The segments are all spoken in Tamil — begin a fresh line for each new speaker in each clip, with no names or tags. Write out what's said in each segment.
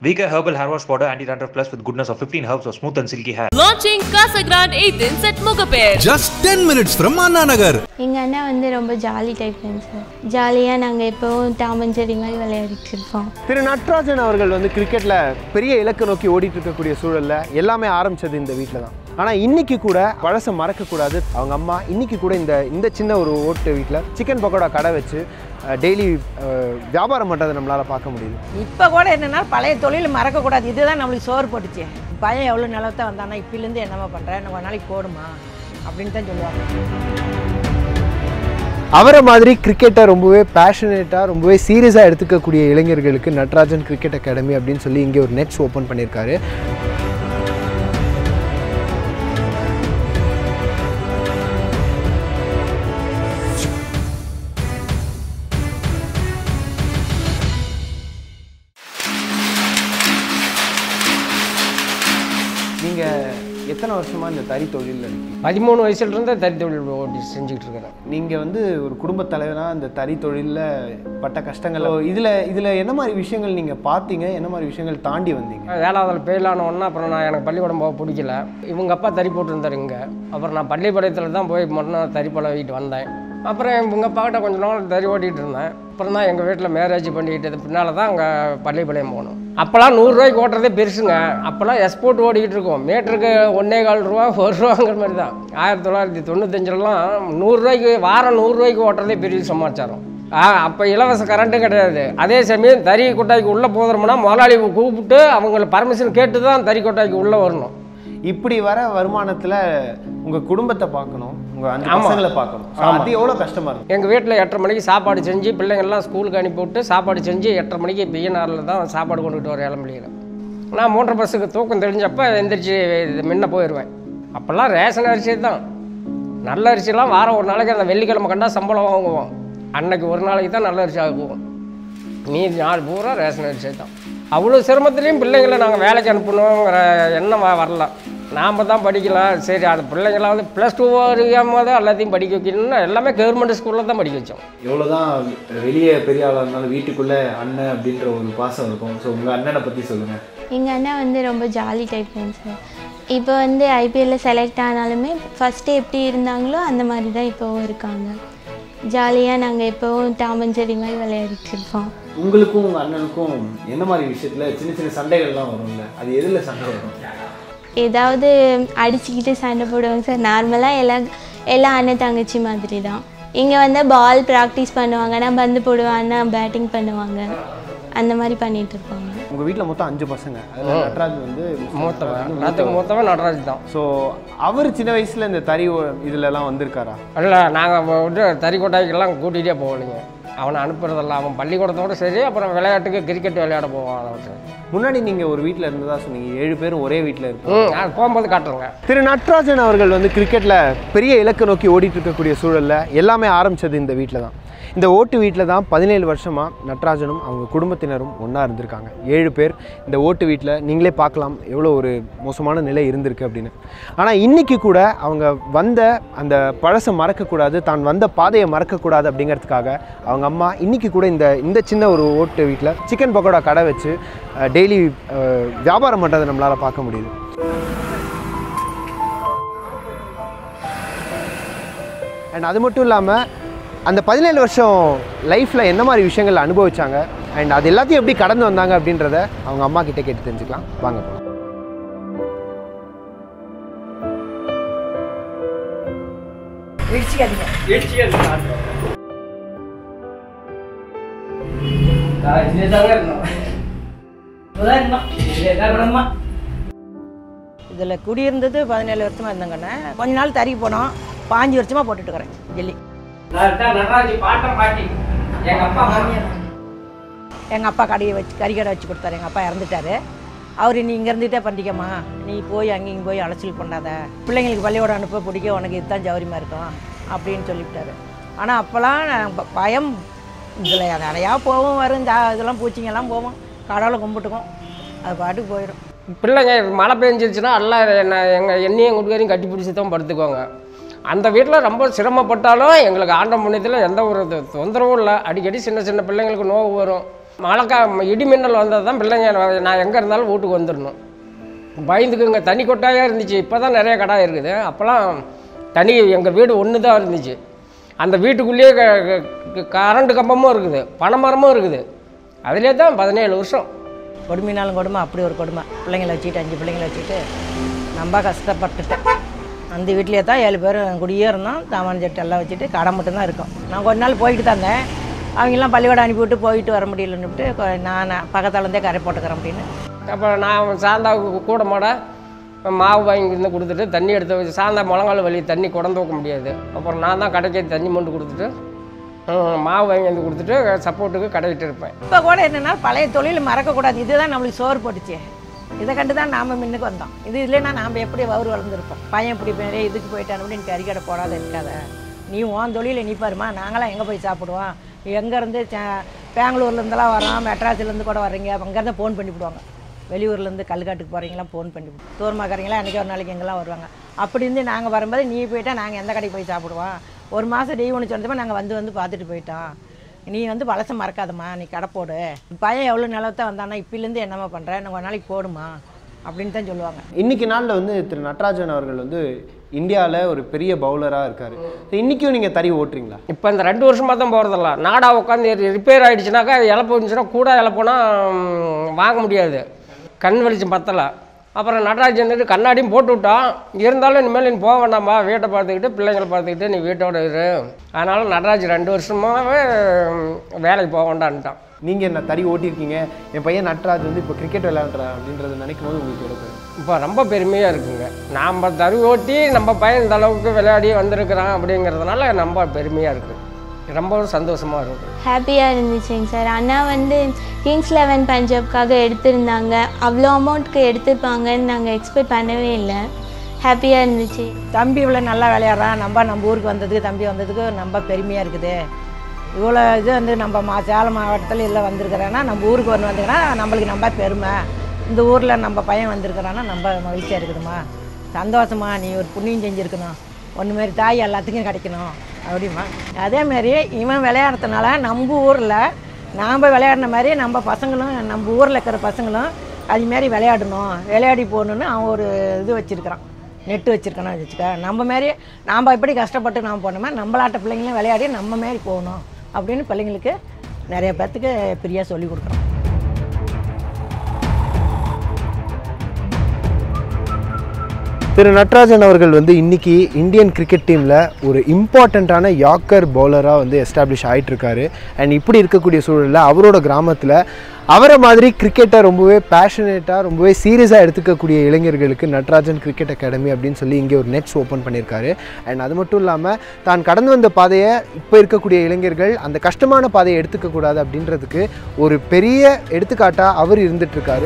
Vika Herbal Hair Wash Powder Anti-Dandruff Plus with goodness of 15 herbs for smooth and silky hair.
Launching Casa Grande 18th at Mugapet.
Just 10 minutes from Anna Nagar.
எங்கள் அண்ணா வந்து ரொம்ப ஜாலி டைப்ங்க சார் ஜாலியாக நாங்கள் எப்போவும் டாமன் செடி மாதிரி விளையாடிட்டு இருப்போம்
திரு நட்ராஜன் அவர்கள் வந்து கிரிக்கெட்டில் பெரிய இலக்கு நோக்கி ஓடிட்டு இருக்கக்கூடிய சூழலில் எல்லாமே ஆரம்பிச்சது இந்த வீட்டில் தான் ஆனால் இன்னைக்கு கூட பழசை மறக்கக்கூடாது அவங்க அம்மா இன்னைக்கு கூட இந்த இந்த சின்ன ஒரு ஓட்டு வீட்டில் சிக்கன் பக்கோடா கடை வச்சு டெய்லி வியாபாரம் பண்ணுறதை நம்மளால் பார்க்க முடியுது
இப்போ கூட என்னன்னா பழைய தொழில் மறக்கக்கூடாது இதுதான் நம்மளுக்கு சோறு போட்டுச்சு பையன் எவ்வளோ நிலத்தை வந்தானா இப்பிலேருந்து என்னம்மா பண்ணுறேன் இன்னும் ஒரு நாளைக்கு போடுமா அப்படின்னு தான் சொல்லுவாங்க
அவரை மாதிரி கிரிக்கெட்டை ரொம்பவே பேஷனேட்டாக ரொம்பவே சீரியஸாக எடுத்துக்கக்கூடிய இளைஞர்களுக்கு நட்ராஜன் கிரிக்கெட் அகாடமி அப்படின்னு சொல்லி இங்கே ஒரு நெட்ஸ் ஓப்பன் பண்ணியிருக்காரு நீங்கள் எத்தனை வருஷமாக இந்த தறி தொழிலில் இருக்கீங்க
பதிமூணு வயசுலேருந்து தறி தொழில் ஓட்டி செஞ்சுக்கிட்டு இருக்கிறேன்
நீங்கள் வந்து ஒரு குடும்பத் தலைவராக இந்த தறி தொழிலில் பட்ட கஷ்டங்கள் இதில் இதில் என்ன மாதிரி விஷயங்கள் நீங்கள் பார்த்தீங்க என்ன மாதிரி விஷயங்கள் தாண்டி வந்தீங்க
வேளாதில் ஃபெயிலான உடனே அப்புறம் நான் எனக்கு பள்ளிக்கூடம் போக பிடிக்கல இவங்க அப்பா தறி போட்டிருந்தாரு இங்கே அப்புறம் நான் பள்ளிப்பாளையத்தில் தான் போய் மட்டும் தறி பழகிட்டு வந்தேன் அப்புறம் இவங்க அப்பாக்கிட்ட கொஞ்ச நாள் தறி ஓட்டிகிட்டு இருந்தேன் அப்புறம் தான் எங்கள் வீட்டில் மேரேஜ் பண்ணிக்கிட்டது பின்னால் தான் அங்கே பள்ளிப்பாளையம் போகணும் அப்போல்லாம் நூறுரூவாய்க்கு ஓட்டுறதே பெருசுங்க அப்போல்லாம் எக்ஸ்போர்ட் ஓடிக்கிட்டு இருக்கோம் மீட்டருக்கு ஒன்றே கால் ரூபா ஒரு ரூபாங்கிற மாதிரி தான் ஆயிரத்தி தொள்ளாயிரத்தி தொண்ணூத்தஞ்சிலலாம் நூறுரூவாய்க்கு வாரம் நூறுரூவாய்க்கு ஓட்டுறதே பெரிய சமாச்சாரம் ஆ அப்போ இலவச கரண்ட்டும் கிடையாது அதே சமயம் தறி கொட்டாய்க்கு உள்ளே போகிறோம்னா முதலாளி கூப்பிட்டு அவங்கள பர்மிஷன் கேட்டு தான் தறி கொட்டாய்க்கு உள்ளே வரணும்
இப்படி வர வருமானத்தில் உங்கள் குடும்பத்தை பார்க்கணும் உங்கள் அஞ்சு
ஆமா.
பசங்களை பார்க்கணும் So,
ஆமா.
அது எவ்வளோ கஷ்டமாக இருக்கும்
எங்கள் வீட்டில் எட்டரை மணிக்கு சாப்பாடு செஞ்சு பிள்ளைங்கள்லாம் ஸ்கூலுக்கு அனுப்பி விட்டு சாப்பாடு செஞ்சு எட்டரை மணிக்கு பிஎன்ஆரில் தான் சாப்பாடு கொண்டுகிட்டு வர இளம்பிள்ளைங்க நான் மூன்றரை பஸ்ஸுக்கு தூக்கம் தெரிஞ்சப்போ எந்திரிச்சு இது முன்ன போயிடுவேன் அப்போல்லாம் ரேஷன் அரிசி தான் நல்ல அரிசிலாம் வாரம் ஒரு நாளைக்கு அந்த வெள்ளிக்கிழமை கண்டா சம்பளம் வாங்குவோம் அன்னைக்கு ஒரு நாளைக்கு தான் நல்ல அரிசி ஆகுவோம் மீதி நாள் பூரா ரேஷன் அரிசி தான் அவ்வளோ சிரமத்துலேயும் பிள்ளைங்களை நாங்கள் வேலைக்கு அனுப்பணுங்கிற எண்ணம் வ- வரல நாம் தான் படிக்கலாம் சரி அது பிள்ளைங்களாவது ப்ளஸ் டூ வரையாமல் தான் எல்லாத்தையும் படிக்க வைக்கணும்னா எல்லாமே கவர்மெண்ட் ஸ்கூலில் தான் படிக்க வச்சோம்
எவ்வளோதான் வெளியே பெரிய ஆளாக இருந்தாலும் வீட்டுக்குள்ளே அண்ணன் அப்படின்ற ஒரு பாசம் இருக்கும் ஸோ உங்கள் அண்ணனை பற்றி சொல்லுங்கள்
எங்கள் அண்ணா வந்து ரொம்ப ஜாலி டைப்ங்க சார் இப்போ வந்து ஐபிஎல்ல செலக்ட் ஆனாலுமே ஃபஸ்ட்டு எப்படி இருந்தாங்களோ அந்த மாதிரி தான் இப்போவும் இருக்காங்க ஜாலியாக நாங்கள் எப்போவும் டாமன் செடி மாதிரி விளையாடிட்டு இருப்போம்
உங்களுக்கும் உங்கள் அண்ணனுக்கும் என்ன மாதிரி விஷயத்தில் சின்ன சின்ன சண்டைகள்லாம் வரும்ல அது எதில் சண்டை வரும்
ஏதாவது அடிச்சுக்கிட்டு சண்டை போடுவாங்க சார் நார்மலாக எல்லாம் எல்லா அண்ணன் தங்கச்சி மாதிரி தான் இங்கே வந்து பால் ப்ராக்டிஸ் பண்ணுவாங்க நான் பந்து போடுவேன் அண்ணா பேட்டிங் பண்ணுவாங்க அந்த மாதிரி பண்ணிட்டு இருப்பாங்க
உங்கள் வீட்டில் மொத்தம் அஞ்சு பசங்க அதில் நட்ராஜ் வந்து
மூத்தவன் எல்லாத்துக்கும் மூத்தவன் நடராஜ் தான்
ஸோ அவர் சின்ன வயசில் இந்த தறி ஓ- இதுலலாம் வந்திருக்காரா
இல்லை நாங்கள் வந்து தறி கொட்டாய்க்கெல்லாம் கூட்டிகிட்டே போகலைங்க அவனை அனுப்புறதில்ல அவன் பள்ளிக்கூடத்தோட சரி அப்புறம் விளையாட்டுக்கு கிரிக்கெட் விளையாட போவான் அவன்
முன்னாடி நீங்கள் ஒரு வீட்டில் இருந்ததா சொன்னீங்க ஏழு பேரும் ஒரே வீட்டில் இருப்போம்
ம் அது போகும்போது காட்டுறேங்க
திரு நட்ராஜன் அவர்கள் வந்து கிரிக்கெட்டில் பெரிய இலக்கு நோக்கி ஓடிட்டு இருக்கக்கூடிய சூழலில் எல்லாமே ஆரம்பிச்சது இந்த வீட்டில் தான் இந்த ஓட்டு வீட்டில் தான் பதினேழு வருஷமாக நட்ராஜனும் அவங்க குடும்பத்தினரும் ஒன்றா இருந்திருக்காங்க ஏழு பேர் இந்த ஓட்டு வீட்டில் நீங்களே பார்க்கலாம் எவ்வளோ ஒரு மோசமான நிலை இருந்திருக்கு அப்படின்னு ஆனால் இன்றைக்கி கூட அவங்க வந்த அந்த பழசை மறக்கக்கூடாது தான் வந்த பாதையை மறக்கக்கூடாது அப்படிங்கிறதுக்காக அவங்க அம்மா இன்றைக்கி கூட இந்த இந்த சின்ன ஒரு ஓட்டு வீட்டில் சிக்கன் பக்கோடா கடை வச்சு டெய்லி வியாபாரம் பண்ணுறதை நம்மளால் பார்க்க முடியுது அண்ட் அது மட்டும் இல்லாமல் அந்த பதினேழு வருஷம் லைஃப்பில் என்ன மாதிரி விஷயங்கள் அனுபவிச்சாங்க அண்ட் அது எல்லாத்தையும் எப்படி கடந்து வந்தாங்க அப்படின்றத அவங்க அம்மா கிட்ட கேட்டு தெரிஞ்சுக்கலாம் வாங்க போகலாம்
இடிச்சிக்காதீங்க இதில் குடியிருந்தது பதினேழு வருஷமாக இருந்தங்கண்ணே கொஞ்ச நாள் தறி போனோம் பாஞ்சு வருஷமாக போட்டுட்டு இருக்கிறேன் ஜெல்லி
நடராஜ் பாட்டம் பாட்டி எங்கள் அப்பா
எங்கள் அப்பா கடையை வச்சு கறி கடை வச்சு கொடுத்தாரு எங்கள் அப்பா இறந்துட்டாரு அவர் நீ இங்கே இருந்துகிட்டே பண்ணிக்கம்மா நீ போய் அங்கேயும் போய் அலைச்சல் பண்ணாத பிள்ளைங்களுக்கு பள்ளியோட அனுப்ப பிடிக்க உனக்கு இதுதான் சௌரியமாக இருக்கும் அப்படின்னு சொல்லிவிட்டாரு ஆனால் அப்போல்லாம் நான் ப- பயம் இதில் நிறையா போவோம் வரும் இந்த இதெல்லாம் பூச்சிங்கெல்லாம் போவோம் கடவுளை கும்பிட்டுக்கும் அது பாட்டுக்கு போயிடும்
பிள்ளைங்க மழை பெஞ்சிருச்சுன்னா எல்லாம் என்ன எங்கள் எண்ணெயும் குடிக்காரையும் கட்டி பிடிச்சி தான் படுத்துக்குவாங்க அந்த வீட்டில் ரொம்ப சிரமப்பட்டாலும் எங்களுக்கு ஆண்ட புண்ணியத்தில் எந்த ஒரு தொ- தொந்தரவும் இல்லை அடிக்கடி சின்ன சின்ன பிள்ளைங்களுக்கு நோவு வரும் மழை கா இடி மின்னல் வந்தால் தான் பிள்ளைங்க நான் எங்கே இருந்தாலும் வீட்டுக்கு வந்துடணும் பயந்துக்குங்க தண்ணி கொட்டாயாக இருந்துச்சு இப்போ தான் நிறைய கடை இருக்குது அப்போல்லாம் தண்ணி எங்கள் வீடு ஒன்று தான் இருந்துச்சு அந்த வீட்டுக்குள்ளேயே க- க- கரண்ட் கம்பமும் இருக்குது பனைமரமும் இருக்குது அதிலே தான் பதினேழு வருஷம்
கொடுமைனாலும் கொடுமை அப்படி ஒரு கொடுமை பிள்ளைங்கள வச்சுட்டு அஞ்சு பிள்ளைங்கள வச்சுட்டு ரொம்ப கஷ்டப்பட்டுட்டேன் அந்த வீட்லேயே தான் ஏழு பேர் குடியே இருந்தோம் தாமன் சட்டு எல்லாம் வச்சுட்டு கடை மட்டும்தான் இருக்கும் நான் கொஞ்ச நாள் போயிட்டு தான் இருந்தேன் அவங்கெல்லாம் பள்ளிக்கூடம் அனுப்பிவிட்டு போயிட்டு வர முடியலன்னுட்டு கொ- நான் பக்கத்தாலேருந்தே கரை போட்டுக்கிறேன் அப்படின்னு
அப்போ நான் சாந்தாவுக்கு கூட மாட மாவு வாங்கி வந்து கொடுத்துட்டு தண்ணி எடுத்து வச்சு சாந்தா முழங்கால் வலி தண்ணி குடம் தூக்க முடியாது அப்புறம் நான் தான் கடைக்கு தண்ணி மொண்டு கொடுத்துட்டு ம், மாவு வாங்கி வந்து கொடுத்துட்டு சப்போர்ட்டுக்கு கடையிட்டு இருப்பேன்
இப்போ கூட என்னென்னா பழைய தொழில் மறக்கக்கூடாது இதுதான் நம்மளுக்கு சோறு போட்டுச்சு இதை கண்டு தான் நாம் முன்னுக்கு வந்தோம் இது இல்லைன்னா நாம் எப்படி வவுறு வளர்ந்துருப்போம் பையன் இப்படி பேரே இதுக்கு போயிட்டான் அப்படின்னு கறிக்கடை போடாத இருக்காத நீ உன் தொழிலை நீ பாருமா நாங்களாம் எங்கே போய் சாப்பிடுவோம் எங்கேருந்து பெங்களூர்லேருந்துலாம் வரோம் மெட்ராஸ்லேருந்து கூட வர்றீங்க அங்கேருந்து ஃபோன் பண்ணிவிடுவாங்க வெளியூர்லேருந்து கல்காட்டுக்கு போகிறீங்களா ஃபோன் பண்ணி தூரமாக்கறீங்களா அன்றைக்கி ஒரு நாளைக்கு எங்கெல்லாம் வருவாங்க அப்படி இருந்து நாங்கள் வரும்போது நீ போயிட்டா நாங்கள் எந்த கடைக்கு போய் சாப்பிடுவோம் ஒரு மாதம் டெய்லி ஒன்று சொன்னதுமே நாங்கள் வந்து வந்து பார்த்துட்டு போயிட்டோம் நீ வந்து பழசை மறக்காதம்மா நீ கடை போடு பையன் எவ்வளோ நிலத்தை வந்தானா இப்பிலேருந்து என்னம்மா பண்ணுற நான் ஒரு நாளைக்கு போடுமா அப்படின்னு தான் சொல்லுவாங்க
இன்னைக்கு நாளில் வந்து திரு நடராஜன் அவர்கள் வந்து இந்தியாவில் ஒரு பெரிய பவுலராக இருக்கார் இன்றைக்கும் நீங்கள் தறி ஓட்டுறீங்களா
இப்போ இந்த ரெண்டு வருஷமாக தான் போகிறதில்ல நாடா உட்காந்து ரிப்பேர் ஆகிடுச்சுனாக்கா இழப்பு இருந்துச்சுன்னா கூட இழப்புனா ம், வாங்க முடியாது கண் வெளிச்சம் பத்தலை அப்புறம் நடராஜ் வந்துட்டு கண்ணாடியும் போட்டு விட்டான் இருந்தாலும் இனிமேல் நீ போக வேண்டாமா வீட்டை பார்த்துக்கிட்டு பிள்ளைங்களை பார்த்துக்கிட்டு நீ வீட்டோட இரு அதனால் நடராஜ் ரெண்டு வருஷமாகவே ம், வேலைக்கு போக வேண்டான்ட்டான்
நீங்கள் என்ன தறி ஓட்டியிருக்கீங்க என் பையன் நட்ராஜ் வந்து இப்போ கிரிக்கெட் விளையாடுறா அப்படின்றத நினைக்கும் போது உங்களுக்கு எவ்வளோ பெருமை?
இப்போ ரொம்ப பெருமையாக இருக்குங்க நாம் தறி ஓட்டி நம்ம பையன் இந்த அளவுக்கு விளையாடி வந்திருக்கிறான் அப்படிங்கிறதுனால ரொம்ப பெருமையாக இருக்குது ரொம்பவும் சந்தோஷமாக இருக்குது
ஹாப்பியாக இருந்துச்சுங்க சார் அண்ணா வந்து கிங்ஸ் லெவன் பஞ்சாப்காக எடுத்திருந்தாங்க அவ்வளோ அமௌண்ட்க்கு எடுத்துப்பாங்கன்னு நாங்கள் எக்ஸ்பெக்ட் பண்ணவே இல்லை ஹாப்பியாக இருந்துச்சு
தம்பி இவ்வளோ நல்லா விளையாடுறான் நம்ம நம்ம ஊருக்கு வந்ததுக்கு தம்பி வந்ததுக்கு ரொம்ப பெருமையாக இருக்குது இவ்வளோ இது வந்து நம்ம மா சேலம் மாவட்டத்தில் இல்லை வந்திருக்கிறேன்னா நம்ம ஊருக்கு ஒன்று வந்துக்கிறா நம்மளுக்கு ரொம்ப பெருமை இந்த ஊரில் நம்ம பையன் வந்திருக்கிறான்னா ரொம்ப மகிழ்ச்சியாக இருக்குதுமா சந்தோஷமா நீ ஒரு புண்ணியம் செஞ்சுருக்கணும் ஒன்று மாரி தாய் எல்லாத்துக்கும் கிடைக்கணும் அப்படிமா அதேமாரி இவன் விளையாடுறதுனால நம்ம ஊரில் நாம் விளையாடின மாதிரி நம்ம பசங்களும் நம்ம ஊரில் இருக்கிற பசங்களும் அதுமாரி விளையாடணும் விளையாடி போகணுன்னு அவன் ஒரு இது வச்சுருக்கிறான் நெட்டு வச்சுருக்கானு வச்சுக்க நம்ம மாரி நாம் எப்படி கஷ்டப்பட்டு நாம் போனோமோ நம்மளாட்ட பிள்ளைங்களும் விளையாடி நம்ம மாரி போகணும் அப்படின்னு பிள்ளைங்களுக்கு நிறைய பேர்த்துக்கு ஃப்ரீயாக சொல்லி கொடுக்குறோம்
திரு நட்ராஜன் அவர்கள் வந்து இன்னைக்கு இந்தியன் கிரிக்கெட் டீமில் ஒரு இம்பார்ட்டண்ட்டான யாக்கர் பவுலராக வந்து எஸ்டாப்ளிஷ் ஆயிட்டு இருக்காரு அண்ட் இப்படி இருக்கக்கூடிய சூழலில் அவரோட கிராமத்தில் அவரை மாதிரி கிரிக்கெட்டை ரொம்பவே பேஷனேட்டாக ரொம்பவே சீரியஸாக எடுத்துக்கக்கூடிய இளைஞர்களுக்கு நட்ராஜன் கிரிக்கெட் அகாடமி அப்படின்னு சொல்லி இங்கே ஒரு நெட்ஸ் ஓப்பன் பண்ணியிருக்காரு அண்ட் அது மட்டும் இல்லாமல் தான் கடந்து வந்த பாதையை இப்போ இருக்கக்கூடிய இளைஞர்கள் அந்த கஷ்டமான பாதையை எடுத்துக்கக்கூடாது அப்படின்றதுக்கு ஒரு பெரிய எடுத்துக்காட்டாக அவர் இருந்துகிட்ருக்காரு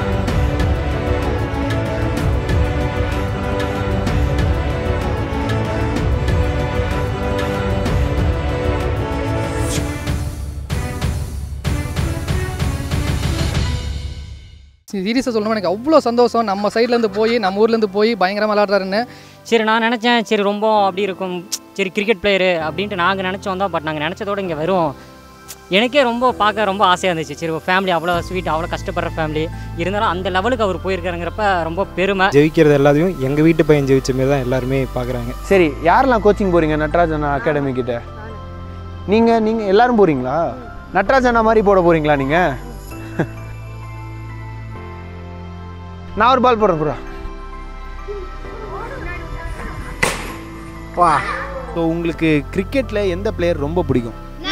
சீரியஸாக சொல்லணும் எனக்கு அவ்வளோ சந்தோஷம் நம்ம சைட்லேருந்து போய் நம்ம ஊர்லேருந்து போய் பயங்கரமாக விளாட்றாருன்னு
சரி நான் நினச்சேன் சரி ரொம்ப அப்படி இருக்கும் சரி கிரிக்கெட் பிளேயரு அப்படின்ட்டு நாங்கள் நினச்சோம் தான் பட் நாங்கள் நினச்சதோட இங்கே வரும் எனக்கே ரொம்ப பார்க்க ரொம்ப ஆசையாக இருந்துச்சு சரி ஃபேமிலி அவ்வளோ ஸ்வீட் அவ்வளோ கஷ்டப்படுற ஃபேமிலி இருந்தாலும் அந்த லெவலுக்கு அவர் போயிருக்காருங்கிறப்ப ரொம்ப பெருமை
ஜெயிக்கிறது எல்லாத்தையும் எங்கள் வீட்டு பையன் ஜெயிச்ச மாரி தான் எல்லாருமே பார்க்குறாங்க
சரி யாரெல்லாம் கோச்சிங் போகிறீங்க நட்ராஜன் அகாடமி கிட்ட நீங்கள் நீங்கள் எல்லாரும் போகிறீங்களா நட்ராஜனா மாதிரி போட போகிறீங்களா நீங்கள் நான் ஒரு பால் போடுறேன் ப்ரோ வா ஸோ உங்களுக்கு கிரிக்கெட்டில் எந்த பிளேயர் ரொம்ப பிடிக்கும்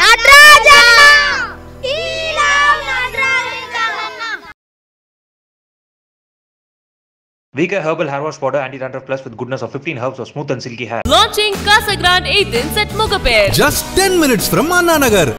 Vika Herbal Hair Wash Powder Anti-Dandruff Plus with goodness of 15 herbs for smooth and silky hair.
Launching Casa Grande 18th at Mugaper.
Just 10 minutes from Anna Nagar.